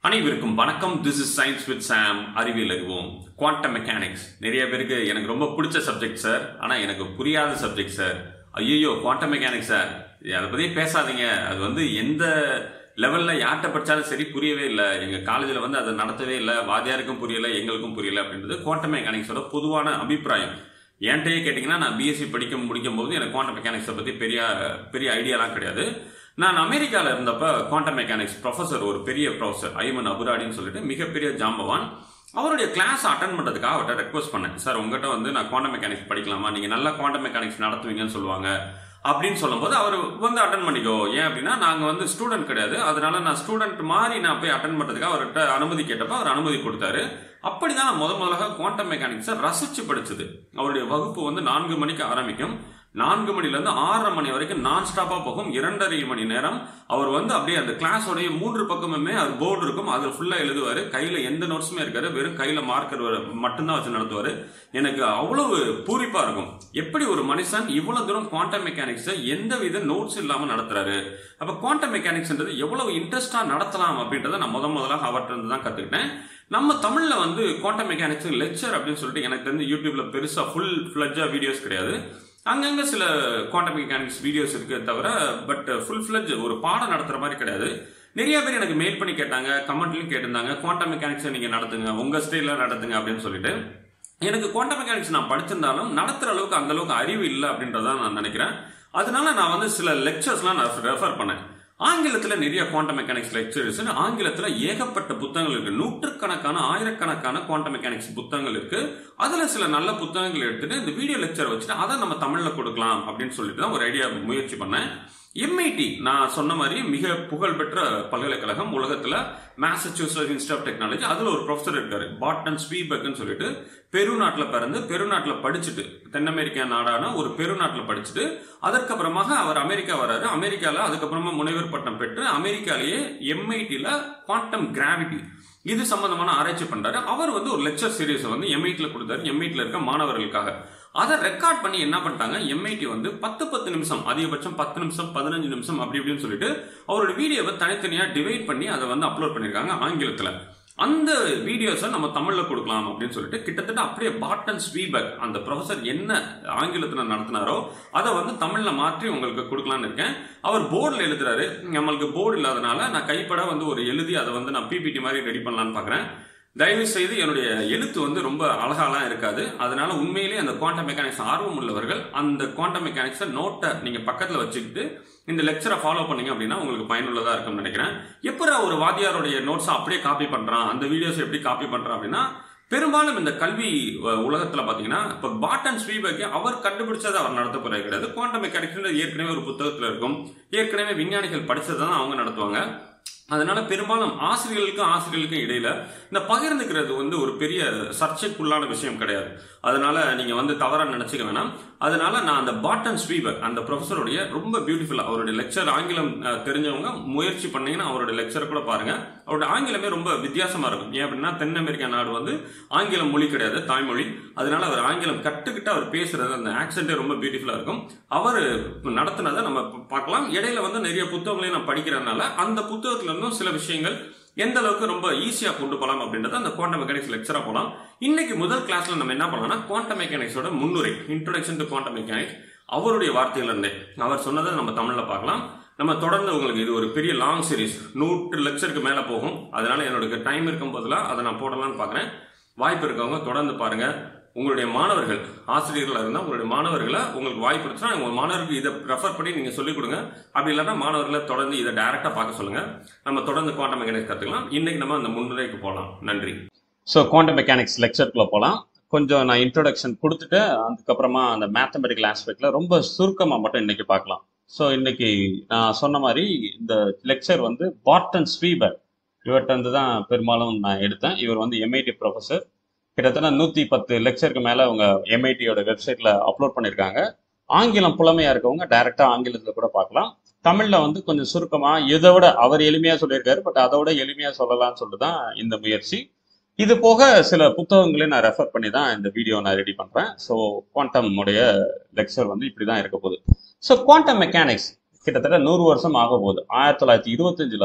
அனைவருக்கும் வணக்கம் this is science with Sam அறிவியல் அறிவோம் குவாண்டம் மெக்கானிக்ஸ் நிறைய பேருக்கு எனக்கு ரொம்ப பிடிச்ச சப்ஜெக்ட் சார் ஆனால் எனக்கு புரியாத சப்ஜெக்ட் சார் ஐயோ குவாண்டம் மெக்கானிக்ஸ் சார் அதை பற்றி பேசாதீங்க அது வந்து எந்த லெவலில் யார்கிட்ட படித்தாலும் சரி புரியவே இல்லை எங்கள் காலேஜில் வந்து அதை நடத்தவே இல்லை வாத்தியாருக்கும் புரியல எங்களுக்கும் புரியல அப்படின்றது குவாண்டம் மெக்கானிக்ஸோட பொதுவான அபிப்பிராயம் என்கிட்டயே கேட்டிங்கன்னா நான் பிஎஸ்சி படிக்க முடிக்கும் போது எனக்கு குவாண்டம் மெக்கானிக்ஸை பற்றி பெரிய பெரிய ஐடியாலாம் கிடையாது நான் அமெரிக்காவில் இருந்தப்ப குவாண்டம் மெக்கானிக்ஸ் ப்ரொஃபசர் ஒரு பெரிய ப்ரொஃபசர் ஐமன் அபுராடின்னு சொல்லிட்டு மிகப்பெரிய ஜாம்பவான் அவருடைய கிளாஸ் அட்டன் பண்ணுறதுக்காக அவர்கிட்ட ரெக்வஸ்ட் பண்ணேன் சார் உங்ககிட்ட வந்து நான் குவாண்டம் மெக்கானிக்ஸ் படிக்கலாமா நீங்கள் நல்லா குவாண்டம் மெக்கானிக்ஸ் நடத்துவீங்கன்னு சொல்லுவாங்க அப்படின்னு சொல்லும்போது அவர் வந்து அட்டன் பண்ணிக்கோ ஏன் அப்படின்னா நாங்கள் வந்து ஸ்டூடெண்ட் கிடையாது அதனால நான் ஸ்டூடெண்ட் மாதிரி நான் போய் அட்டன் பண்ணுறதுக்காக அவர்கிட்ட அனுமதி கேட்டப்ப அவர் அனுமதி கொடுத்தாரு அப்படிதான் நான் முத முதலாக குவாண்டம் மெக்கானிக்ஸை ரசிச்சு படிச்சது அவருடைய வகுப்பு வந்து நான்கு மணிக்கு ஆரம்பிக்கும் நான்கு மணிலேருந்து ஆறரை மணி வரைக்கும் நான் ஸ்டாப்பாக போகும் இரண்டரை மணி நேரம் அவர் வந்து அப்படியே அந்த கிளாஸோடைய மூன்று பக்கமுமே அது போர்டு இருக்கும் அதில் ஃபுல்லாக எழுதுவார் கையில் எந்த நோட்ஸுமே இருக்காரு வெறும் கையில் மார்க்கர் மட்டும்தான் வச்சு நடத்துவார் எனக்கு அவ்வளவு பூரிப்பாக இருக்கும் எப்படி ஒரு மனுஷன் இவ்வளோ தூரம் குவாண்டம் மெக்கானிக்ஸை எந்த வித நோட்ஸ் இல்லாமல் நடத்துறாரு அப்போ குவாண்டம் மெக்கானிக்ஸ்ன்றது எவ்வளவு இன்ட்ரெஸ்டாக நடத்தலாம் அப்படின்றத நான் முத முதலாக அவர்கிட்ட இருந்து தான் கற்றுக்கிட்டேன் நம்ம தமிழில் வந்து குவாண்டம் மெக்கானிக்ஸ் லெக்சர் அப்படின்னு சொல்லிட்டு எனக்கு தெரிஞ்சு யூடியூப்ல பெருசாக ஃபுல் ஃப்ளஜ்ஜாக வீடியோஸ் கிடையாது அங்கங்க சில குவாண்டம் மெக்கானிக்ஸ் வீடியோஸ் இருக்கு தவிர பட் ஃபுல் ஃபிளஜ் ஒரு பாடம் நடத்துற மாதிரி கிடையாது நிறைய பேர் எனக்கு மெயில் பண்ணி கேட்டாங்க கமெண்ட்லையும் கேட்டிருந்தாங்க குவாண்டம் மெக்கானிக்ஸை நீங்க நடத்துங்க உங்க ஸ்டைல நடத்துங்க அப்படின்னு சொல்லிட்டு எனக்கு குவாண்டம் மெக்கானிக்ஸ் நான் படிச்சிருந்தாலும் நடத்துற அளவுக்கு அந்த அளவுக்கு அறிவு இல்லை அப்படின்றத நான் நினைக்கிறேன் அதனால நான் வந்து சில லெக்சர்ஸ்லாம் நான் ரெஃபர் பண்ணேன் ஆங்கிலத்தில் நிறைய குவாண்டம் மெக்கானிக்ஸ் லெக்சர்ஸ் ஆங்கிலத்தில் ஏகப்பட்ட புத்தகங்கள் இருக்கு நூற்றுக்கணக்கான ஆயிரக்கணக்கான குவாண்டம் மெக்கானிக்ஸ் புத்தகங்கள் இருக்கு அதுல சில நல்ல புத்தகங்கள் எடுத்துட்டு இந்த வீடியோ லெக்சர் வச்சுட்டு அதை நம்ம தமிழ்ல கொடுக்கலாம் அப்படின்னு சொல்லிட்டு தான் ஒரு ஐடியா முயற்சி பண்ணேன் எம்ஐடி நான் சொன்ன மாதிரி மிக புகழ்பெற்ற பல்கலைக்கழகம் உலகத்துல மேசச்சூசட்ஸ் இன்ஸ்டியூட் ஆஃப் டெக்னாலஜி அதுல ஒரு ப்ரொஃபசர் இருக்காரு பாட்டன் ஸ்வீபர்க்னு சொல்லிட்டு பெருநாட்டில் பிறந்து பெருநாட்டில் படிச்சுட்டு தென் அமெரிக்கா நாடான ஒரு பெருநாட்டில் படிச்சுட்டு அதற்கப்புறமாக அவர் அமெரிக்கா வராரு அமெரிக்காவில் அதுக்கப்புறமா முனைவர் பட்டம் பெற்று அமெரிக்காலேயே எம்ஐடியில் குவாண்டம் கிராவிட்டி இது சம்பந்தமான ஆராய்ச்சி பண்றாரு அவர் வந்து ஒரு லெக்சர் சீரீஸ் வந்து எம்ஐடியில் கொடுத்தாரு எம்ஐடியில் இருக்க மாணவர்களுக்காக அதை ரெக்கார்ட் பண்ணி என்ன பண்ணிட்டாங்க எம்ஐடி வந்து பத்து பத்து நிமிஷம் அதிகபட்சம் பத்து நிமிஷம் பதினஞ்சு நிமிஷம் அப்படி இப்படின்னு சொல்லிட்டு அவரோட வீடியோவை தனித்தனியாக டிவைட் பண்ணி அதை வந்து அப்லோட் பண்ணியிருக்காங்க ஆங்கிலத்தில் அந்த வீடியோஸை நம்ம தமிழில் கொடுக்கலாம் அப்படின்னு சொல்லிட்டு கிட்டத்தட்ட அப்படியே பாட்டன் ஸ்வீபக் அந்த ப்ரொஃபசர் என்ன ஆங்கிலத்தில் நடத்தினாரோ அதை வந்து தமிழில் மாற்றி உங்களுக்கு கொடுக்கலான்னு இருக்கேன் அவர் போர்டில் எழுதுறாரு நம்மளுக்கு போர்டு இல்லாதனால நான் கைப்பட வந்து ஒரு எழுதி அதை வந்து நான் பிபிடி மாதிரி ரெடி பண்ணலான்னு பார்க்குறேன் தயவு செய்து என்னுடைய எழுத்து வந்து ரொம்ப அழகாலாம் இருக்காது அதனால உண்மையிலேயே அந்த குவாண்டம் மெக்கானிக்ஸ் ஆர்வம் உள்ளவர்கள் அந்த குவாண்டம் மெக்கானிக்ஸை நோட்டை நீங்க பக்கத்தில் வச்சுக்கிட்டு இந்த லெக்சரை ஃபாலோ பண்ணீங்க அப்படின்னா உங்களுக்கு பயனுள்ளதாக இருக்கும்னு நினைக்கிறேன் எப்படி ஒரு வாத்தியாருடைய நோட்ஸை அப்படியே காப்பி பண்றான் அந்த வீடியோஸ் எப்படி காப்பி பண்றான் அப்படின்னா பெரும்பாலும் இந்த கல்வி உலகத்தில் பார்த்தீங்கன்னா இப்போ பாட்டன் ஸ்வீபர்க்கு அவர் கண்டுபிடிச்சதை அவர் நடத்த போறது கிடையாது குவாண்டம் மெக்கானிக்ஸ் ஏற்கனவே ஒரு புத்தகத்தில் இருக்கும் ஏற்கனவே விஞ்ஞானிகள் படிச்சதை தான் அவங்க நடத்துவாங்க அதனால பெரும்பாலும் ஆசிரியர்களுக்கும் ஆசிரியர்களுக்கும் இடையில இந்த பகிர்ந்துக்கிறது வந்து ஒரு பெரிய சர்ச்சைக்குள்ளான விஷயம் கிடையாது அதனால நீங்க வந்து தவறா நினைச்சுக்க வேணாம் அதனால நான் அந்த பாட்டன் ஸ்வீபர் அந்த ப்ரொஃபஸருடைய ரொம்ப பியூட்டிஃபுல் அவருடைய லெக்சர் ஆங்கிலம் தெரிஞ்சவங்க முயற்சி பண்ணீங்கன்னா அவருடைய லெக்சர் கூட பாருங்க அவருடைய ஆங்கிலமே ரொம்ப வித்தியாசமா இருக்கும் ஏன் அப்படின்னா தென் அமெரிக்கா நாடு வந்து ஆங்கிலம் மொழி கிடையாது தாய்மொழி அதனால அவர் ஆங்கிலம் கட்டுக்கிட்டு அவர் பேசுறது அந்த ஆக்சென்டே ரொம்ப பியூட்டிஃபுல்லா இருக்கும் அவர் நடத்தினதை நம்ம பார்க்கலாம் இடையில வந்து நிறைய புத்தகங்களையும் நான் படிக்கிறதுனால அந்த புத்தகத்துல இருந்தும் சில விஷயங்கள் எந்த அளவுக்கு ரொம்ப ஈஸியா கொண்டு போகலாம் அப்படின்றத அந்த குவாண்டம் மெக்கானிக்ஸ் லெக்சரா போகலாம் இன்னைக்கு முதல் கிளாஸ்ல நம்ம என்ன பண்ணலாம்னா குவாண்டம் மெக்கானிக்ஸோட முன்னுரை இன்ட்ரோடக்ஷன் டு குவாண்டம் மெக்கானிக்ஸ் அவருடைய வார்த்தையில இருந்தே அவர் சொன்னதை நம்ம தமிழ்ல பார்க்கலாம் நம்ம தொடர்ந்து உங்களுக்கு இது ஒரு பெரிய லாங் சீரீஸ் நூற்று லெக்சருக்கு மேல போகும் அதனால என்னோட டைம் இருக்கும் போதெல்லாம் அதை நான் போடலாம்னு பாக்குறேன் வாய்ப்பு இருக்கவங்க தொடர்ந்து பாருங்க உங்களுடைய மாணவர்கள் ஆசிரியர்களாக இருந்தால் உங்களுடைய மாணவர்களை உங்களுக்கு வாய்ப்பு இருந்துச்சுன்னா உங்கள் மாணவர்களுக்கு இதை ரெஃபர் பண்ணி நீங்கள் சொல்லிக் கொடுங்க அப்படி இல்லைன்னா மாணவர்களை தொடர்ந்து இதை டைரெக்டாக பார்க்க சொல்லுங்கள் நம்ம தொடர்ந்து குவாண்டம் மெக்கானிக்ஸ் கற்றுக்கலாம் இன்னைக்கு நம்ம அந்த முன்னுரைக்கு போகலாம் நன்றி ஸோ குவாண்டம் மெக்கானிக்ஸ் லெக்சருக்குள்ள போகலாம் கொஞ்சம் நான் இன்ட்ரோடக்ஷன் கொடுத்துட்டு அதுக்கப்புறமா அந்த மேத்தமெட்டிக்கல் ஆஸ்பெக்ட்ல ரொம்ப சுருக்கமாக மட்டும் இன்னைக்கு பார்க்கலாம் ஸோ இன்னைக்கு நான் சொன்ன மாதிரி இந்த லெக்சர் வந்து பாட்டன் ஸ்வீபர் இவர்கிட்ட இருந்து தான் பெரும்பாலும் நான் எடுத்தேன் இவர் வந்து எம்ஐடி ப்ரொஃபஸர் கிட்டத்தட்ட நூற்றி பத்து லெக்சருக்கு மேலே அவங்க எம்ஐடியோட வெப்சைட்டில் அப்லோட் பண்ணியிருக்காங்க ஆங்கிலம் புலமையாக இருக்கவங்க டைரெக்டாக ஆங்கிலத்தில் கூட பார்க்கலாம் தமிழில் வந்து கொஞ்சம் சுருக்கமாக இதை விட அவர் எளிமையாக சொல்லியிருக்காரு பட் அதை விட எளிமையாக சொல்லலாம்னு சொல்லிட்டு தான் இந்த முயற்சி இது போக சில புத்தகங்களையும் நான் ரெஃபர் பண்ணி தான் இந்த வீடியோ நான் ரெடி பண்ணுறேன் ஸோ குவாண்டம் உடைய லெக்சர் வந்து இப்படி தான் இருக்க போகுது ஸோ குவாண்டம் மெக்கானிக்ஸ் கிட்டத்தட்ட நூறு வருஷம் ஆக போகுது ஆயிரத்தி தொள்ளாயிரத்தி இருபத்தஞ்சில் தான்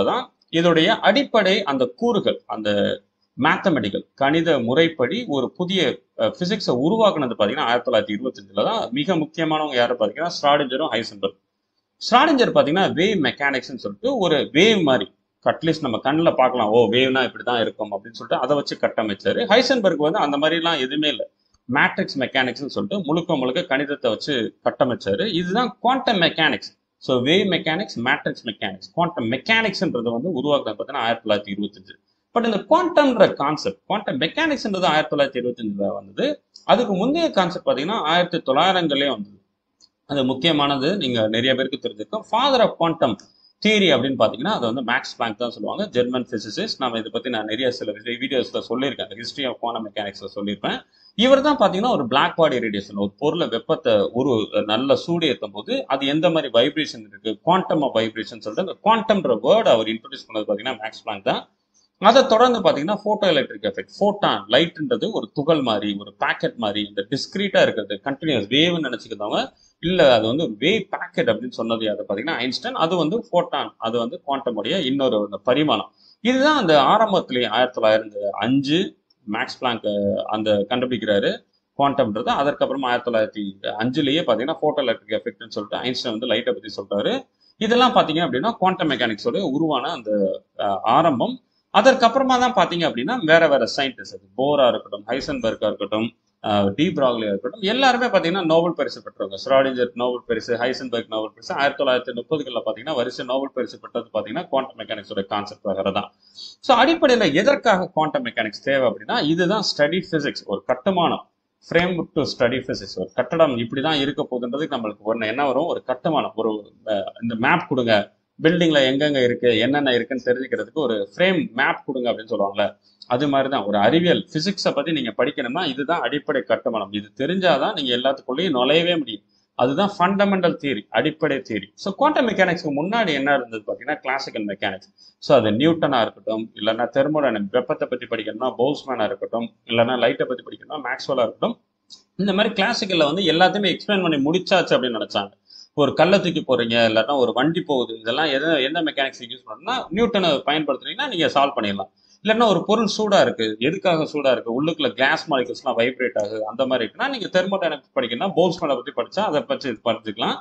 இதோடைய அடிப்படை அந்த கூறுகள் அந்த மேத்தமெட்டிக்கல் கணித முறைப்படி ஒரு புதிய பிசிக்ஸை உருவாக்குனது பார்த்தீங்கன்னா ஆயிரத்தி தொள்ளாயிரத்தி இருபத்தஞ்சில் தான் மிக முக்கியமானவங்க யாரு பார்த்தீங்கன்னா ஸ்ட்ராடிஞ்சரும் ஹைசன்பர்க் ஸ்ட்ராடிஞ்சர் பார்த்தீங்கன்னா வேவ் மெக்கானிக்ஸ்னு சொல்லிட்டு ஒரு வேவ் மாதிரி அட்லீஸ்ட் நம்ம கண்ணில் பார்க்கலாம் ஓ வேவ்னா இப்படி தான் இருக்கும் அப்படின்னு சொல்லிட்டு அதை வச்சு கட்டமைச்சாரு ஹைசன்பர்க் வந்து அந்த மாதிரிலாம் எதுவுமே இல்லை மேட்ரிக்ஸ் மெக்கானிக்ஸ்னு சொல்லிட்டு முழுக்க முழுக்க கணிதத்தை வச்சு கட்டமைச்சாரு இதுதான் quantum mechanics so wave mechanics matrix mechanics quantum மெக்கானிக்ஸ்ன்றது வந்து உருவாக்குறது பார்த்தீங்கன்னா ஆயிரத்தி தொள்ளாயிரத்தி இருபத்தஞ்சு பட் இந்த குவாண்டம்ன்ற கான்செப்ட் குவாண்டம் மெக்கானிக்ஸ்ன்றது ஆயிரத்தி தொள்ளாயிரத்தி இருபத்தஞ்சுல வந்தது அதுக்கு முந்தைய கான்செப்ட் பார்த்தீங்கன்னா ஆயிரத்தி தொள்ளாயிரங்களே வந்தது அது முக்கியமானது நீங்க நிறைய பேருக்கு தெரிஞ்சிருக்கும் ஃபாதர் ஆஃப் குவாண்டம் தியரி அப்படின்னு பார்த்தீங்கன்னா அது வந்து மேக்ஸ் பிளாங்க் தான் சொல்லுவாங்க ஜெர்மன் பிசிசிஸ்ட் நம்ம இதை பற்றி நான் நிறைய சில வீடியோஸில் சொல்லியிருக்கேன் ஹிஸ்ட்ரி ஆஃப் குவாண்டம் மெக்கானிக்ஸில் சொல்லியிருப்பேன் இவர் தான் பார்த்தீங்கன்னா ஒரு பிளாக் பாடி ரேடியேஷன் ஒரு பொருளை வெப்பத்தை ஒரு நல்ல சூடு ஏற்றும் போது அது எந்த மாதிரி வைப்ரேஷன் இருக்கு குவாண்டம் ஆஃப் வைப்ரேஷன் சொல்லிட்டு அந்த குவாண்டம்ன்ற வேர்டு அவர் இன்ட்ரடியூஸ் பண்ணது பார்த்தீங்கன்னா மேக்ஸ் பிளாங்க் தான் அதை தொடர்ந்து பார்த்தீங்கன்னா ஃபோட்டோ எலக்ட்ரிக் எஃபெக்ட் ஃபோட்டான் லைட்ன்றது ஒரு துகள் மாதிரி ஒரு பேக்கெட் மாதிரி இந்த டிஸ்கிரீட்டா இருக்கிறது கண்டினியூஸ் வேவ்னு நினச்சிக்கிறவங்க இல்லை அது வந்து ஒரு வேவ் பேக்கெட் அப்படின்னு சொன்னது அதை பார்த்தீங்கன்னா ஐன்ஸ்டைன் அது வந்து ஃபோட்டான் அது வந்து குவாண்டமுடைய இன்னொரு அந்த பரிமாணம் இதுதான் அந்த ஆரம்பத்திலேயே ஆயிரத்தி தொள்ளாயிரத்தி அஞ்சு மேக்ஸ் பிளாங்க் அந்த கண்டுபிடிக்கிறாரு குவாண்டம்ன்றது அதற்கப்புறமா ஆயிரத்தி தொள்ளாயிரத்தி அஞ்சுலேயே பார்த்தீங்கன்னா ஃபோட்டோ எலக்ட்ரிக் எஃபெக்ட்னு சொல்லிட்டு ஐன்ஸ்டைன் வந்து லைட்டை பற்றி சொல்றாரு இதெல்லாம் பார்த்தீங்க அப்படின்னா குவாண்டம் மெக்கானிக்ஸோட உருவான அந்த ஆரம்பம் அதற்கப்புறமா தான் பார்த்தீங்க அப்படின்னா வேற வேற சயின்டிஸ்ட் அது போரா இருக்கட்டும் ஹைசன்பர்கா இருக்கட்டும் டி பிராக்லியா இருக்கட்டும் எல்லாருமே பார்த்தீங்கன்னா நோபல் பரிசு பெற்றவங்க ஸ்ராடிஞ்சர் நோபல் பரிசு ஹைசன்பர்க் நோபல் பரிசு ஆயிரத்தி தொள்ளாயிரத்தி முப்பதுகளில் பார்த்தீங்கன்னா வரிசை நோபல் பரிசு பெற்றது பார்த்தீங்கன்னா குவாண்டம் மெக்கானிக்ஸோட கான்செப்ட் வகர தான் ஸோ அடிப்படையில் எதற்காக குவாண்டம் மெக்கானிக்ஸ் தேவை அப்படின்னா இதுதான் ஸ்டடி பிசிக்ஸ் ஒரு கட்டுமானம் ஃப்ரேம் டு ஸ்டடி பிசிக்ஸ் ஒரு கட்டடம் இப்படி தான் இருக்க போகுதுன்றதுக்கு நம்மளுக்கு ஒன்று என்ன வரும் ஒரு கட்டுமானம் ஒரு இந்த மேப் கொடுங்க பில்டிங்ல எங்கெங்க இருக்கு என்னென்ன இருக்குன்னு தெரிஞ்சுக்கிறதுக்கு ஒரு ஃப்ரேம் மேப் கொடுங்க அப்படின்னு சொல்லுவாங்கல்ல அது மாதிரி தான் ஒரு அறிவியல் பிசிக்ஸை பத்தி நீங்க படிக்கணும்னா இதுதான் அடிப்படை கட்டுமானம் இது தெரிஞ்சாதான் நீங்க எல்லாத்துக்குள்ளேயும் நுழையவே முடியும் அதுதான் ஃபண்டமெண்டல் தியரி அடிப்படை தியரி ஸோ குவாண்டம் மெக்கானிக்ஸ்க்கு முன்னாடி என்ன இருந்தது பார்த்தீங்கன்னா கிளாசிக்கல் மெக்கானிக்ஸ் ஸோ அது நியூட்டனா இருக்கட்டும் இல்லைன்னா தெர்மோடைனமிக் வெப்பத்தை பற்றி படிக்கணும்னா பவுஸ்மேனா இருக்கட்டும் இல்லைன்னா லைட்டை பற்றி படிக்கணும்னா மேக்ஸ்வலா இருக்கட்டும் இந்த மாதிரி கிளாசிக்கல்ல வந்து எல்லாத்தையுமே எக்ஸ்பிளைன் பண்ணி முடிச்சாச்சு அப்படின்னு நினைச்சாங்க ஒரு கல்லை தூக்கி போறீங்க இல்லாட்டா ஒரு வண்டி போகுது இதெல்லாம் எதை எந்த மெக்கானிக்ஸ் யூஸ் பண்ணணும்னா நியூட்டனை பயன்படுத்துனீங்கன்னா நீங்க சால்வ் பண்ணிடலாம் இல்லைன்னா ஒரு பொருள் சூடா இருக்கு எதுக்காக சூடா இருக்கு உள்ளுக்குள்ள கேஸ் மாலிகல்ஸ்லாம் வைப்ரேட் ஆகுது அந்த மாதிரி இருக்குன்னா நீங்க தெர்மோடைனமிக்ஸ் படிக்கணும்னா போல்ஸ்மேனை பத்தி படிச்சா அதை பற்றி படிச்சுக்கலாம்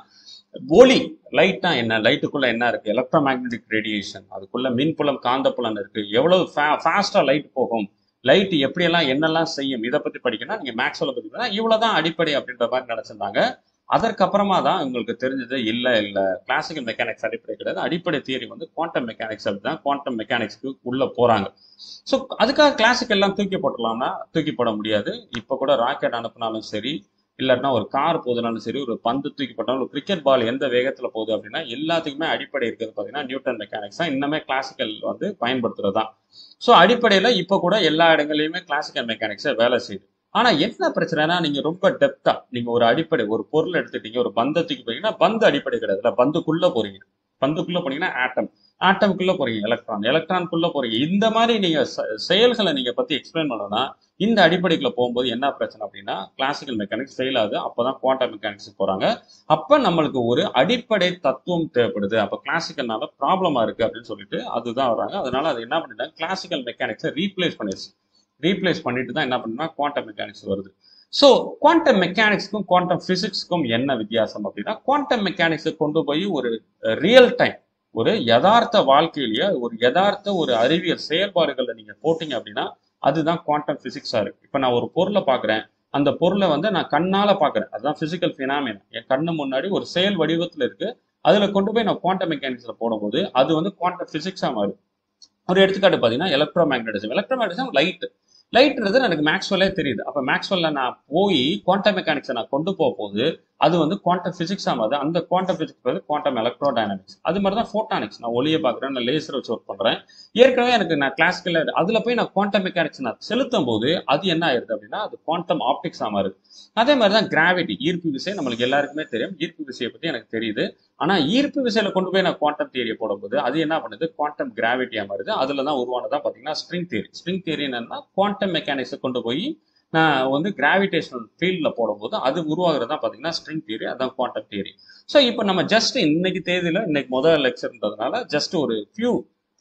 ஒளி லைட்னா என்ன லைட்டுக்குள்ள என்ன இருக்கு எலக்ட்ரோ மேக்னெட்டிக் ரேடியேஷன் அதுக்குள்ள மின்புலம் காந்தப்புலம் இருக்கு எவ்வளவு ஃபாஸ்டா லைட் போகும் லைட் எப்படியெல்லாம் என்னெல்லாம் செய்யும் இதை பத்தி படிக்கணும் நீங்க மேக்ஸ்வெல்ல பத்தி படிக்கணும் இவ்வளவுதான் அடிப்படை அப்படின்ற மாதிரி நினைச்சிருந்தாங்க அதற்கப்புறமா தான் உங்களுக்கு தெரிஞ்சது இல்லை இல்லை கிளாசிக்கல் மெக்கானிக்ஸ் அடிப்படை கிடையாது அடிப்படை தியரி வந்து குவாண்டம் மெக்கானிக்ஸ் அப்படிதான் குவாண்டம் மெக்கானிக்ஸ்க்கு உள்ள போறாங்க ஸோ அதுக்காக கிளாசிக்கல் எல்லாம் தூக்கி போட்டலாம்னா தூக்கி போட முடியாது இப்போ கூட ராக்கெட் அனுப்புனாலும் சரி இல்லாட்டினா ஒரு கார் போதுனாலும் சரி ஒரு பந்து தூக்கி போட்டாலும் ஒரு கிரிக்கெட் பால் எந்த வேகத்தில் போகுது அப்படின்னா எல்லாத்துக்குமே அடிப்படை இருக்கிறது பார்த்தீங்கன்னா நியூட்டன் மெக்கானிக்ஸ் தான் இன்னமே கிளாசிக்கல் வந்து பயன்படுத்துறது தான் ஸோ அடிப்படையில் இப்போ கூட எல்லா இடங்கள்லையுமே கிளாசிக்கல் மெக்கானிக்ஸை வேலை செய்யுது ஆனா என்ன பிரச்சனைனா நீங்க ரொம்ப டெப்தா நீங்க ஒரு அடிப்படை ஒரு பொருள் எடுத்துட்டீங்க ஒரு பந்தத்துக்கு போறீங்கன்னா பந்து அடிப்படை கிடையாதுல பந்துக்குள்ள போறீங்க பந்துக்குள்ள போனீங்கன்னா ஆட்டம் ஆட்டம்குள்ள போறீங்க எலக்ட்ரான் எலக்ட்ரான்குள்ள போறீங்க இந்த மாதிரி நீங்க செயல்களை நீங்க பத்தி எக்ஸ்பிளைன் பண்ணணும்னா இந்த அடிப்படைக்குள்ள போகும்போது என்ன பிரச்சனை அப்படின்னா கிளாசிக்கல் மெக்கானிக்ஸ் ஃபெயில் ஆகுது அப்பதான் குவாண்டம் மெக்கானிக்ஸ் போறாங்க அப்ப நம்மளுக்கு ஒரு அடிப்படை தத்துவம் தேவைப்படுது அப்ப கிளாசிக்கல்னால ப்ராப்ளமா இருக்கு அப்படின்னு சொல்லிட்டு அதுதான் வராங்க அதனால அது என்ன பண்ணிட்டாங்க கிளாசிக்கல் மெக்கானிக்ஸை ரீப்ளேஸ் பண்ணிடுச்சு ரீப்ளேஸ் பண்ணிட்டு தான் என்ன பண்ணுன்னா குவாண்டம் மெக்கானிக்ஸ் வருது ஸோ குவாண்டம் மெக்கானிக்ஸ்க்கும் குவாண்டம் பிசிக்ஸ்க்கும் என்ன வித்தியாசம் அப்படின்னா குவாண்டம் மெக்கானிக்ஸை கொண்டு போய் ஒரு ரியல் டைம் ஒரு யதார்த்த வாழ்க்கையிலேயே ஒரு யதார்த்த ஒரு அறிவியல் செயல்பாடுகளில் நீங்க போட்டீங்க அப்படின்னா அதுதான் குவாண்டம் பிசிக்ஸா இருக்கு இப்போ நான் ஒரு பொருளை பார்க்குறேன் அந்த பொருளை வந்து நான் கண்ணால பார்க்குறேன் அதுதான் பிசிக்கல் ஃபினாமினா என் கண்ணு முன்னாடி ஒரு செயல் வடிவத்தில் இருக்கு அதுல கொண்டு போய் நான் குவாண்டம் மெக்கானிக்ஸ்ல போடும்போது அது வந்து குவாண்டம் பிசிக்ஸா மாறும் ஒரு எடுத்துக்காட்டு பார்த்தீங்கன்னா electro magnetism electro magnetism light லைட்ன்றது எனக்கு மேக்ஸ்வெல்லே தெரியுது அப்போ மேக்ஸ்வெல்ல நான் போய் குவாண்டம் மெக்கானிக்ஸை நான் கொண்டு போக போது அது வந்து குவாண்டம் பிசிக்ஸ் ஆகாது அந்த குவாண்டம் பிசிக்ஸ் வந்து குவாண்டம் எலக்ட்ரோ டைனமிக்ஸ் அது மாதிரி தான் ஃபோட்டானிக்ஸ் நான் ஒளியை பார்க்குறேன் நான் லேசர் வச்சு ஒர்க் பண்ணுறேன் ஏற்கனவே எனக்கு நான் கிளாசிக்கல் அதில் போய் நான் குவாண்டம் மெக்கானிக்ஸ் நான் செலுத்தும் போது அது என்ன ஆயிருது அப்படின்னா அது குவாண்டம் ஆப்டிக்ஸாக மாறுது அதே மாதிரி தான் கிராவிட்டி ஈர்ப்பு விசை நம்மளுக்கு எல்லாருக்குமே தெரியும் ஈர்ப்பு விசையை பற்றி எனக்கு தெரியுது ஆனால் ஈர்ப்பு விசையில கொண்டு போய் நான் குவாண்டம் தியரியை போடும்போது அது என்ன பண்ணுது குவாண்டம் கிராவிட்டியாக மாறுது அதில் தான் உருவானதான் பார்த்தீங்கன்னா ஸ்ட்ரிங் தியரி ஸ்ட்ரிங் தியரி என்னன்னா குவாண்டம் மெக்கானிக்ஸை கொண்டு போய் நான் வந்து கிராவிடேஷனல் ஃபீல்டில் போடும்போது அது உருவாகிறது தான் பார்த்தீங்கன்னா ஸ்ட்ரிங் தியரி அதான் குவாண்டம் தியரி ஸோ இப்போ நம்ம ஜஸ்ட் இன்னைக்கு தேதியில் இன்னைக்கு முதல் லெக்சர்ன்றதுனால ஜஸ்ட் ஒரு ஃபியூ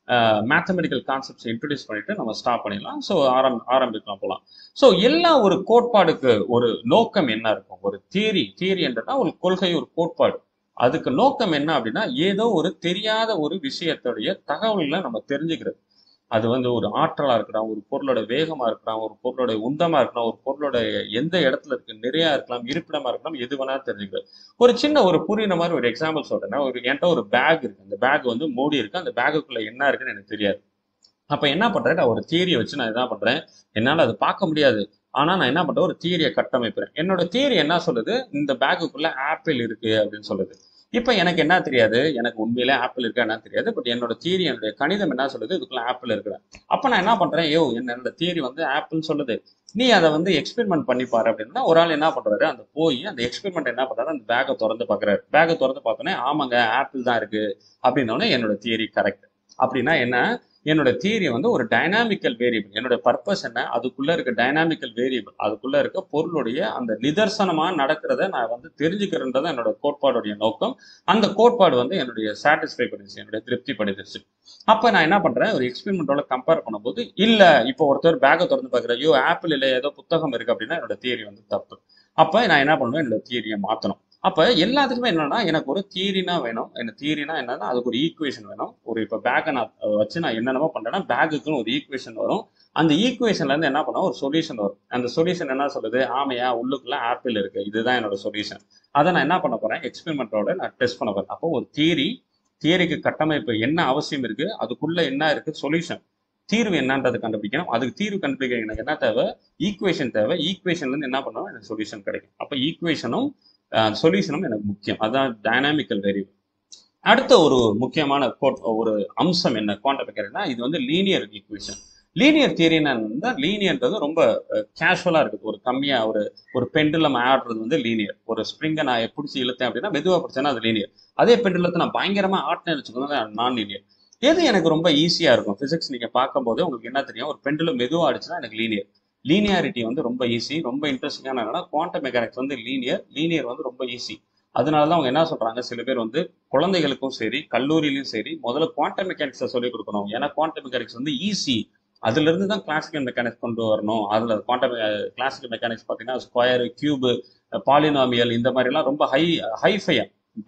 மேத்தமெட்டிக்கல் கான்செப்ட்ஸ் இன்ட்ரடியூஸ் பண்ணிட்டு நம்ம ஸ்டாப் பண்ணிடலாம் ஸோ ஆரம் ஆரம்பிக்கலாம் போகலாம் ஸோ எல்லா ஒரு கோட்பாடுக்கு ஒரு நோக்கம் என்ன இருக்கும் ஒரு தியரி தியரி என்றனா ஒரு கொள்கை ஒரு கோட்பாடு அதுக்கு நோக்கம் என்ன அப்படின்னா ஏதோ ஒரு தெரியாத ஒரு விஷயத்துடைய தகவல்களை நம்ம தெரிஞ்சுக்கிறது அது வந்து ஒரு ஆற்றலா இருக்கலாம் ஒரு பொருளோட வேகமா இருக்கலாம் ஒரு பொருளோட உந்தமா இருக்கலாம் ஒரு பொருளோட எந்த இடத்துல இருக்கு நிறையா இருக்கலாம் இருப்பிடமா இருக்கலாம் எது வேணாலும் தெரிஞ்சுக்கிறது ஒரு சின்ன ஒரு புரியுற மாதிரி ஒரு எக்ஸாம்பிள் சொல்றேன்னா ஒரு என்கிட்ட ஒரு பேக் இருக்கு அந்த பேக் வந்து மூடி இருக்கு அந்த பேக்குக்குள்ள என்ன இருக்குன்னு எனக்கு தெரியாது அப்ப என்ன பண்றேன் நான் ஒரு தியரியை வச்சு நான் என்ன பண்றேன் என்னால அது பார்க்க முடியாது ஆனா நான் என்ன பண்றேன் ஒரு தியரியை கட்டமைப்பேன் என்னோட தியரி என்ன சொல்லுது இந்த பேக்குக்குள்ள ஆப்பிள் இருக்கு அப்படின்னு சொல்லுது இப்போ எனக்கு என்ன தெரியாது எனக்கு உண்மையிலே ஆப்பிள் இருக்கா என்ன தெரியாது பட் என்னோட தியரி என்னுடைய கணிதம் என்ன சொல்லுது இதுக்குள்ள ஆப்பிள் இருக்குடா அப்போ நான் என்ன பண்றேன் யோ என்னோட தியரி வந்து ஆப்பிள்னு சொல்லுது நீ அதை வந்து எக்ஸ்பெரிமெண்ட் பண்ணி பாரு அப்படின்னா ஒரு ஆள் என்ன பண்றாரு அந்த போய் அந்த எக்ஸ்பெரிமெண்ட் என்ன பண்றாரு அந்த பேக்கை திறந்து பாக்குறாரு பேக்கை திறந்து பார்த்தோன்னே ஆமாங்க ஆப்பிள் தான் இருக்கு அப்படின்னோடனே என்னோட தியரி கரெக்ட் அப்படின்னா என்ன என்னோட தியரி வந்து ஒரு டைனாமிக்கல் வேரியபிள் என்னோட பர்பஸ் என்ன அதுக்குள்ள இருக்க டைனாமிக்கல் வேரியபிள் அதுக்குள்ள இருக்க பொருளுடைய அந்த நிதர்சனமா நடக்கிறத நான் வந்து தெரிஞ்சுக்கிறேன்றது என்னோட கோட்பாடுடைய நோக்கம் அந்த கோட்பாடு வந்து என்னுடைய சாட்டிஸ்ஃபை பண்ணிச்சு என்னுடைய திருப்தி பண்ணிடுச்சு அப்ப நான் என்ன பண்றேன் ஒரு எக்ஸ்பெரிமெண்டோட கம்பேர் பண்ணும்போது இல்ல இப்போ ஒருத்தர் பேக்கை திறந்து பார்க்குறேன் ஐயோ ஆப்பிள் இல்லை ஏதோ புத்தகம் இருக்கு அப்படின்னா என்னோட தியரி வந்து தப்பு அப்ப நான் என்ன பண்ணுவேன் என்னோட தியரியை மாத்தணும் அப்ப எல்லாத்துக்குமே என்னன்னா எனக்கு ஒரு தியரினா வேணும் என்ன தியரினா என்னன்னா அதுக்கு ஒரு ஈக்குவேஷன் வேணும் ஒரு இப்போ பேக்கை நான் வச்சு நான் என்னென்னமோ பண்றேன்னா பேக்குக்குன்னு ஒரு ஈக்குவேஷன் வரும் அந்த ஈக்குவேஷன்ல இருந்து என்ன பண்ணும் ஒரு சொல்யூஷன் வரும் அந்த சொல்யூஷன் என்ன சொல்லுது ஆமையா உள்ளுக்குள்ள ஆப்பிள் இருக்கு இதுதான் என்னோட சொல்யூஷன் அதை நான் என்ன பண்ண போறேன் எக்ஸ்பெரிமெண்ட்டோட நான் டெஸ்ட் பண்ண போறேன் அப்போ ஒரு தியரி தியரிக்கு கட்டமைப்பு என்ன அவசியம் இருக்கு அதுக்குள்ள என்ன இருக்கு சொல்யூஷன் தீர்வு என்னன்றது கண்டுபிடிக்கணும் அதுக்கு தீர்வு கண்டுபிடிக்க எனக்கு என்ன தேவை ஈக்குவேஷன் தேவை ஈக்குவேஷன்ல இருந்து என்ன பண்ணணும் எனக்கு சொல்யூஷன் கிடைக்கும் அப்போ ஈக்குவேஷனும் சொல்யூஷனும் எனக்கு முக்கியம் அதான் டைனாமிக்கல் வேரியபிள் அடுத்த ஒரு முக்கியமான கோட் ஒரு அம்சம் என்ன குவாண்டம் மெக்கானிக்னா இது வந்து லீனியர் ஈக்குவேஷன் லீனியர் தியரினா லீனியர்ன்றது ரொம்ப கேஷுவலா இருக்குது ஒரு கம்மியா ஒரு ஒரு பெண்டுலம் ஆடுறது வந்து லீனியர் ஒரு ஸ்ப்ரிங்கை நான் பிடிச்சி இழுத்தேன் அப்படின்னா மெதுவாக பிடிச்சேன்னா அது லீனியர் அதே பெண்டுலத்தை நான் பயங்கரமா ஆட்டினேன் வச்சுக்கோங்க நான் லீனியர் எது எனக்கு ரொம்ப ஈஸியா இருக்கும் பிசிக்ஸ் நீங்க பார்க்கும்போது உங்களுக்கு என்ன தெரியும் ஒரு பெண்டுலம் மெதுவா அடிச்சுன்னா எனக்கு லீனியர் லீனியாரிட்டி வந்து ரொம்ப ஈஸி ரொம்ப இன்ட்ரெஸ்டிங்கான என்னன்னா குவாண்டம் மெக்கானிக்ஸ் வந்து லீனியர் லீனியர் வந்து ரொம்ப ஈஸி அதனால தான் அவங்க என்ன சொல்றாங்க சில பேர் வந்து குழந்தைகளுக்கும் சரி கல்லூரியிலும் சரி முதல்ல குவாண்டம் மெக்கானிக்ஸை சொல்லிக் கொடுக்கணும் ஏன்னா குவாண்டம் மெக்கானிக்ஸ் வந்து ஈஸி அதுல இருந்து தான் கிளாசிக்கல் மெக்கானிக்ஸ் கொண்டு வரணும் அதுல குவாண்டம் கிளாசிக்கல் மெக்கானிக்ஸ் பார்த்தீங்கன்னா ஸ்கொயர் கியூபு பாலினாமியல் இந்த மாதிரிலாம் ரொம்ப ஹை ஹைஃபையா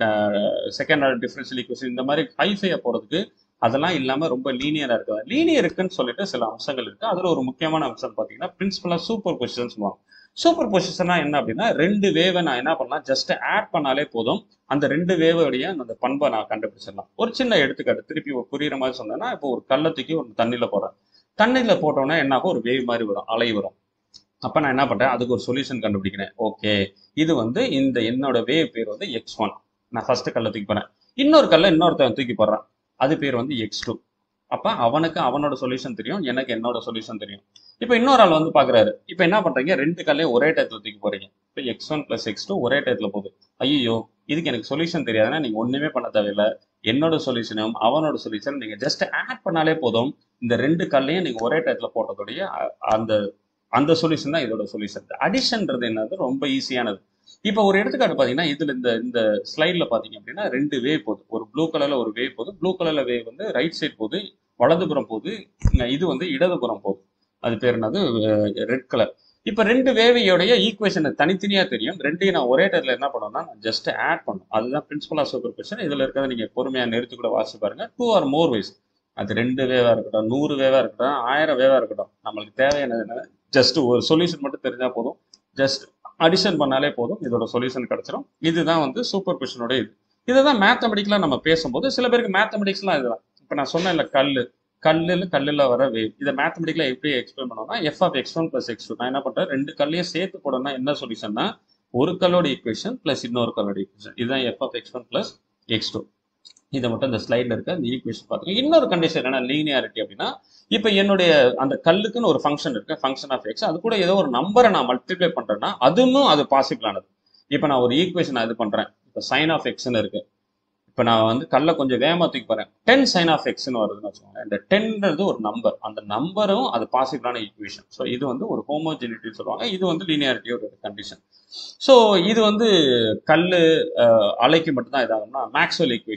செகண்ட் ஆர்டர் டிஃபரன்ஷியல் ஈக்குவேஷன் இந்த மாதிரி ஹைஃபையா போறதுக்கு அதெல்லாம் இல்லாம ரொம்ப லீனியரா இருக்குது லீனியருக்குன்னு சொல்லிட்டு சில அம்சங்கள் இருக்கு அதுல ஒரு முக்கியமான அம்சம் பாத்தீங்கன்னா பிரின்சிபலா சூப்பர் பொசிஷன் சொல்லுவாங்க சூப்பர் பொசிஷனா என்ன அப்படின்னா ரெண்டு வேவை நான் என்ன பண்ணலாம் ஜஸ்ட் ஆட் பண்ணாலே போதும் அந்த ரெண்டு வேவோடைய அந்த பண்பை நான் கண்டுபிடிச்சிடலாம் ஒரு சின்ன எடுத்துக்காட்டு திருப்பி புரியுற மாதிரி சொன்னேன்னா இப்போ ஒரு கள்ளத்துக்கு ஒரு தண்ணியில போறேன் தண்ணியில போட்டோம்னா என்ன ஆகும் ஒரு வேவ் மாதிரி வரும் அலை வரும் அப்ப நான் என்ன பண்றேன் அதுக்கு ஒரு சொல்யூஷன் கண்டுபிடிக்கிறேன் ஓகே இது வந்து இந்த என்னோட வேவ் பேர் வந்து எக்ஸ் ஒன் நான் ஃபர்ஸ்ட் கல்ல தூக்கி போறேன் இன்னொரு கல்ல இன்னொருத்தன் தூக்கி போடுறான் அது பேர் வந்து எக்ஸ் டூ அப்ப அவனுக்கு அவனோட சொல்யூஷன் தெரியும் எனக்கு என்னோட சொல்யூஷன் தெரியும் இப்போ இன்னொரு ஆள் வந்து பாக்குறாரு இப்போ என்ன பண்றீங்க ரெண்டு கல்லையும் ஒரே டயத்துல தூக்கி போறீங்க இப்போ x one plus x two ஒரே டயத்துல போகுது ஐயோ இதுக்கு எனக்கு சொல்யூஷன் தெரியாதுன்னா நீங்க ஒண்ணுமே பண்ண தேவையில்லை என்னோட சொல்யூஷனும் அவனோட சொல்யூஷனும் நீங்க ஜஸ்ட் ஆட் பண்ணாலே போதும் இந்த ரெண்டு கல்லையும் நீங்க ஒரே டயத்துல போட்டதுடைய அ- அந்த அந்த சொல்யூஷன் தான் இதோட சொல்யூஷன் அடிஷன்ன்றது என்னது ரொம்ப ஈஸியானது இப்போ ஒரு எடுத்துக்காட்டு பாத்தீங்கன்னா இதுல இந்த இந்த ஸ்லைட்ல பாத்தீங்க அப்படின்னா ரெண்டு வேவ் போகுது ஒரு ப்ளூ கலர்ல ஒரு வேவ் போகுது ப்ளூ கலர்ல வேவ் வந்து ரைட் சைடு போகுது வலதுபுறம் போகுது இங்க இது வந்து இடதுபுறம் போகுது அது பேர் என்னது ரெட் கலர் இப்போ ரெண்டு வேவையோடைய ஈக்குவேஷன் தனித்தனியா தெரியும் ரெண்டையும் நான் ஒரே டயத்துல என்ன பண்ணுவேன்னா நான் ஜஸ்ட் ஆட் பண்ணும் அதுதான் பிரின்சிபல் ஆஃப் சூப்பர் கொஸ்டின் இதுல இருக்கிறத நீங்க பொறுமையா நிறுத்தி கூட வாசிச்சு பாருங்க டூ ஆர் மோர் வைஸ் அது ரெண்டு வேவா இருக்கட்டும் நூறு வேவா இருக்கட்டும் ஆயிரம் வேவா இருக்கட்டும் நம்மளுக்கு தேவையானது என்ன ஜஸ்ட் ஒரு சொல்யூஷன் மட்டும் தெரிஞ்சா போதும் ஜஸ்ட் அடிஷன் பண்ணாலே போதும் இதோட சொல்யூஷன் கிடைச்சிடும் இதுதான் வந்து சூப்பர் கொஸ்டினோட இது இதுதான் மேத்தமெட்டிக்கலா நம்ம பேசும்போது சில பேருக்கு மேத்தமெட்டிக்ஸ்லாம் இதுதான் இப்போ நான் சொன்னேன்ல கல்லு கல்லுல கல்லுல வர வேவ் இதை மேத்தமெட்டிக்கலா எப்படி எக்ஸ்பிளைன் பண்ணோம்னா f of x one plus x two நான் என்ன பண்றேன் ரெண்டு கல்லையும் சேர்த்து போடணும்னா என்ன சொல்யூஷன்னா ஒரு கல்லோட ஈக்குவேஷன் பிளஸ் இன்னொரு கல்லோட ஈக்குவேஷன் இதுதான் f of x one plus x two இதை மட்டும் இந்த ஸ்லைட்ல இருக்க இந்த ஈக்குவேஷன் பார்த்துங்க இன்னொரு கண்டிஷன் என்ன லீனியாரிட்டி அப்படின்னா இப்போ என்னுடைய அந்த கல்லுக்குன்னு ஒரு ஃபங்க்ஷன் இருக்கு ஃபங்க்ஷன் ஆஃப் எக்ஸ் அது கூட ஏதோ ஒரு நம்பரை நான் மல்டிப்ளை பண்றேன்னா அதுவும் அது பாசிபிள் ஆனது இப்போ நான் ஒரு ஈக்குவேஷன் இது பண்றேன் இப்போ சைன் ஆஃப் எக்ஸ்னு இருக்கு இப்போ நான் வந்து கல்லை கொஞ்சம் வேகமா தூக்கி போறேன் டென் சைன் ஆஃப் எக்ஸ்னு வருதுன்னு வச்சுக்கோங்க இந்த டென்ன்றது ஒரு நம்பர் அந்த நம்பரும் அது பாசிபிளான ஈக்குவேஷன் ஸோ இது வந்து ஒரு ஹோமோஜெனிட்டி சொல்லுவாங்க இது வந்து லீனியாரிட்டி ஒரு கண்டிஷன் ஸோ இது வந்து கல் அலைக்கு மட்டும்தான் இதாகும்னா மேக்ஸ்வெல் ஈக்குவேஷன்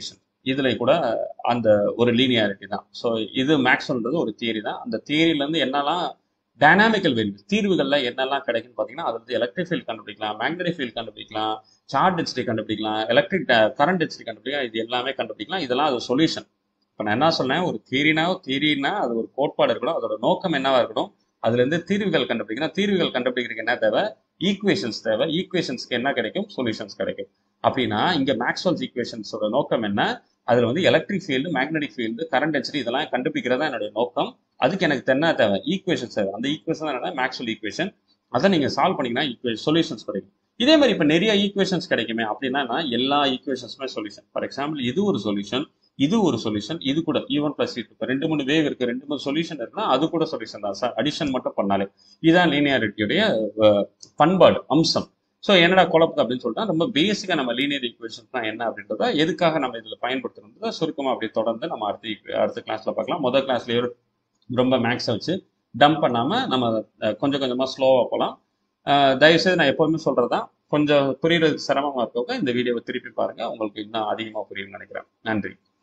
இதுல கூட அந்த ஒரு லீனியாரிட்டி தான் ஸோ இது மேக்ஸ்வெல்ன்றது ஒரு தியரி தான் அந்த தியரியிலேருந்து என்னெல்லாம் டைனாமிக்கல் வேல்யூ தீர்வுகள்ல என்னெல்லாம் கிடைக்குன்னு பார்த்தீங்கன்னா அது வந்து எலக்ட்ரிக் ஃபீல்ட் கண்டுபிடிக்கலாம் மேக்னெட்டிக் ஃபீல்ட் கண்டுபிடிக்கலாம் சார்ஜ் டென்சிட்டி கண்டுபிடிக்கலாம் எலக்ட்ரிக் கரண்ட் டென்சிட்டி கண்டுபிடிக்கலாம் இது எல்லாமே கண்டுபிடிக்கலாம் இதெல்லாம் அது சொல்யூஷன் இப்போ நான் என்ன சொன்னேன் ஒரு தியரினா தியரினா அது ஒரு கோட்பாடு இருக்கணும் அதோட நோக்கம் என்னவா இருக்கணும் அதுல இருந்து தீர்வுகள் கண்டுபிடிக்கணும் தீர்வுகள் கண்டுபிடிக்கிறதுக்கு என்ன தேவை ஈக்குவேஷன்ஸ் தேவை ஈக்குவேஷன்ஸ்க்கு என்ன கிடைக்கும் சொல்யூஷன்ஸ் கிடைக்கும் அப்படின்னா இங்க மேக்ஸ்வெல்ஸ் ஈக்குவேஷன்ஸோட நோக்கம் என்ன அதுல வந்து electric field magnetic field current density இதெல்லாம் கண்டுபிடிக்கிறதா என்னுடைய நோக்கம் அதுக்கு எனக்கு என்ன தேவை ஈக்குவேஷன்ஸ் தேவை அந்த ஈக்குவேஷன் என்னன்னா மேக்ஸ்வெல் ஈக்குவேஷன் அதை நீங்க சால்வ் பண்ணீங்கன்னா சொல்யூஷன்ஸ் கிடைக்கும் இதே மாதிரி இப்போ நிறைய ஈக்குவேஷன்ஸ் கிடைக்குமே அப்படின்னா எல்லா ஈக்குவேஷன்ஸுமே சொல்யூஷன் ஃபார் எக்ஸாம்பிள் இது ஒரு சொல்யூஷன் இது ஒரு சொல்யூஷன் இது கூட ஈவன் பிளஸ் இப்போ ரெண்டு மூணு வேவ் இருக்கு ரெண்டு மூணு சொல்யூஷன் இருக்குன்னா அது கூட சொல்யூஷன் தான் சார் அடிஷன் மட்டும் பண்ணாலே இதான் லீனியாரிட்டியுடைய பண்பாடு அம்சம் ஸோ என்னடா குழப்பம் அப்படின்னு சொல்லிட்டு ரொம்ப பேசிக்காக நம்ம லீனியர் ஈக்குவேஷன் தான் என்ன அப்படின்றத எதுக்காக நம்ம இதில் பயன்படுத்துறத சுருக்கமாக அப்படி தொடர்ந்து நம்ம அடுத்த அடுத்த கிளாஸ்ல பார்க்கலாம் முதல் கிளாஸ்லேயே ரொம்ப மேக்ஸை வச்சு டம்ப் பண்ணாமல் நம்ம அஹ், கொஞ்சம் கொஞ்சமாக ஸ்லோவாக போகலாம் தயவுசெய்து நான் எப்போதுமே சொல்கிறதான் கொஞ்சம் புரியுறதுக்கு சிரமமாக இருக்கவங்க இந்த வீடியோவை திருப்பி பாருங்கள் உங்களுக்கு இன்னும் அதிகமாக புரியும்னு நினைக்கிறேன் நன்றி